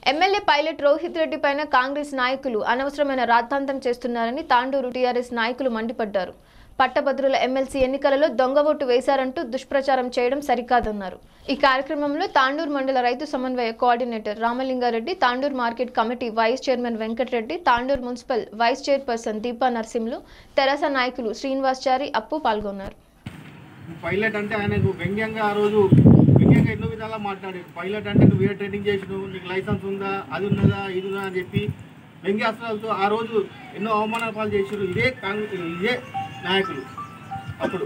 MLA pilot Rohit Reddy పైన కాంగ్రెస్ నాయకులు అనవసరమైన రాద్ధాంతం చేస్తున్నారని తాండూరు టీఆర్ఎస్ నాయకులు మండిపడ్డారు పట్టభద్రుల ఎమ్మెల్సీ ఎన్నికలలో దొంగ ఓటు వేశారంటూ దుష్ప్రచారం చేయడం సరికాదన్నారు ఈ కార్యక్రమంలో తాండూరు మండల రైతు సమన్వయ coordinator Ramalinga Reddy Tandur market committee vice chairman Venkata Reddy Tandur municipal vice chairperson Deepa Narsimhulu TRS నాయకులు శ్రీనివాస్చారి అప్పు పాల్గొన్నారు పైలట్ అంటే ఆయనకు వ్యంగ్యంగా ఆ రోజు వ్యంగ్యంగా ఎన్నో విధాలా మాట్లాడాడు పైలట్ అంటే నువ్వు ఏ ట్రైనింగ్ చేసినావు నీకు లైసెన్స్ ఉందా అది ఉన్నదా ఇది ఉన్నదా అని చెప్పి వ్యంగ్యాస్త్రాలతో ఆ రోజు ఎన్నో అవమానాల పాలు చేసారు ఇదే కాంగ్రెస్ ఇదే నాయకులు అప్పుడు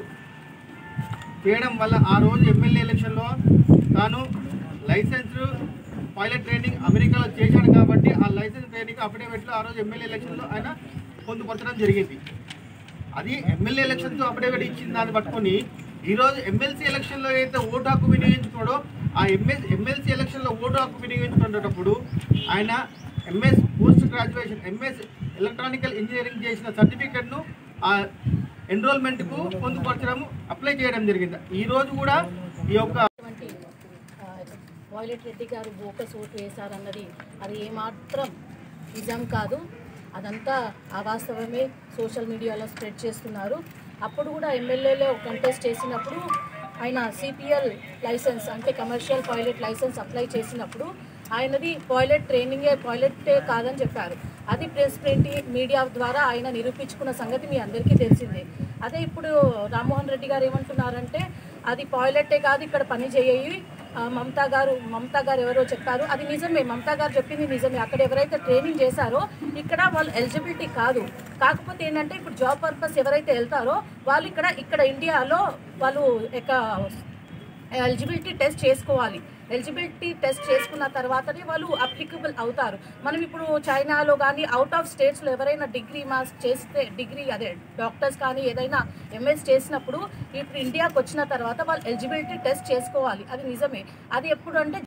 చేయడం వల్ల ఆ రోజు ఎమ్మెల్యే ఎలక్షన్లో తాను లైసెన్స్ పైలట్ ట్రైనింగ్ అమెరికాలో చేశాడు కాబట్టి ఆ లైసెన్స్ ట్రైనింగ్ అఫిడేవిట్లో ఆ రోజు ఎమ్మెల్యే ఎలక్షన్లో ఆయన పొందుపరచడం జరిగింది అది ఎమ్మెల్యే ఎలక్షన్తో అఫిడేవిట్ ఇచ్చిన దాన్ని పట్టుకొని ఈరోజు ఎమ్మెల్సీ ఎలక్షన్లో ఏదైతే ఓటు హక్కు వినియోగించుకోడో ఆ ఎంఎస్ ఎమ్మెల్సీ ఎలక్షన్లో ఓటు హక్కు వినియోగించుకునేటప్పుడు ఆయన MS post graduation MS electrical engineering చేసిన సర్టిఫికెట్ను ఆ ఎన్రోల్మెంట్కు పొందుపరచడం అప్లై చేయడం జరిగింది ఈ రోజు కూడా ఈ యొక్క అటువంటి ఆ, వాయిలెట్ రెడ్డి గారు బోకస్ ఓటు వేశారన్నది అది ఏమాత్రం నిజం కాదు అదంతా అవాస్తవమే సోషల్ మీడియాలో స్ప్రెడ్ చేస్తున్నారు అప్పుడు కూడా ఎమ్మెల్యేలో కంటెస్ట్ చేసినప్పుడు ఆయన సిపిఎల్ లైసెన్స్ అంటే కమర్షియల్ పైలట్ లైసెన్స్ అప్లై చేసినప్పుడు ఆయనది పైలట్ ట్రైనింగే పైలటే కాదని చెప్పారు అది ప్రెస్ ప్రింట్ మీడియా ద్వారా ఆయన నిరూపించుకున్న సంగతి మీ అందరికీ తెలిసిందే అదే ఇప్పుడు రామ్మోహన్ రెడ్డి గారు ఏమంటున్నారంటే అది పైలటే కాదు ఇక్కడ పని చేయయి ఆ, మమతా గారు మమతా గారు ఎవరో చెప్పారు అది నిజమే మమతా గారు చెప్పింది నిజమే అక్కడ ఎవరైతే ట్రైనింగ్ చేశారో ఇక్కడ వాళ్ళు ఎలిజిబిలిటీ కాదు కాకపోతే ఏంటంటే ఇప్పుడు జాబ్ పర్పస్ ఎవరైతే వెళ్తారో వాళ్ళు ఇక్కడ ఇక్కడ ఇండియాలో వాళ్ళు ఎక్క ఎలిజిబిలిటీ టెస్ట్ చేసుకోవాలి ఎలిజిబిలిటీ టెస్ట్ చేసుకున్న తర్వాతనే వాళ్ళు అప్లికబుల్ అవుతారు మనం ఇప్పుడు చైనాలో కానీ అవుట్ ఆఫ్ స్టేట్స్లో ఎవరైనా డిగ్రీ మాస్ చేస్తే డిగ్రీ అదే డాక్టర్స్ కానీ ఏదైనా ఎంఎస్ చేసినప్పుడు ఇప్పుడు ఇండియాకి వచ్చిన తర్వాత వాళ్ళు ఎలిజిబిలిటీ టెస్ట్ చేసుకోవాలి అది నిజమే అది ఎప్పుడు అంటే